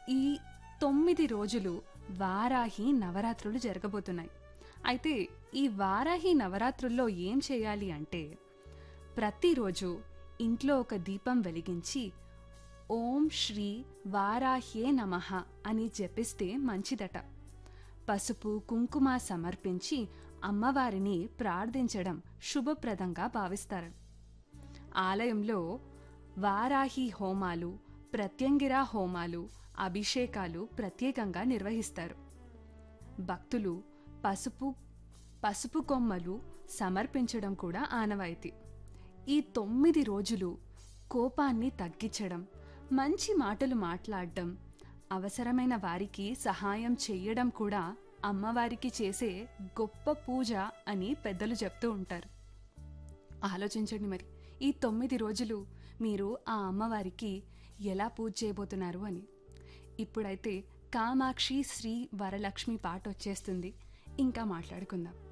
ఈ తొమ్మిది రోజులు వారాహి నవరాత్రులు జరగబోతున్నాయి అయితే ఈ వారాహి నవరాత్రుల్లో ఏం చేయాలి అంటే ప్రతిరోజు ఇంట్లో ఒక దీపం వెలిగించి ఓం శ్రీ వారాహ్యే నమః అని జపిస్తే మంచిదట పసుపు కుంకుమ సమర్పించి అమ్మవారిని ప్రార్థించడం శుభప్రదంగా భావిస్తారు ఆలయంలో వారాహి హోమాలు ప్రత్యంగిరా హోమాలు అభిషేకాలు ప్రత్యేకంగా నిర్వహిస్తారు భక్తులు పసుపు పసుపు కొమ్మలు సమర్పించడం కూడా ఆనవాయితీ ఈ తొమ్మిది రోజులు కోపాన్ని తగ్గించడం మంచి మాటలు మాట్లాడడం అవసరమైన వారికి సహాయం చేయడం కూడా అమ్మవారికి చేసే గొప్ప పూజ అని పెద్దలు చెప్తూ ఉంటారు ఆలోచించండి మరి ఈ తొమ్మిది రోజులు మీరు ఆ అమ్మవారికి ఎలా పూజ చేయబోతున్నారు అని ఇప్పుడైతే కామాక్షి శ్రీ వరలక్ష్మి పాట వచ్చేస్తుంది ఇంకా మాట్లాడుకుందాం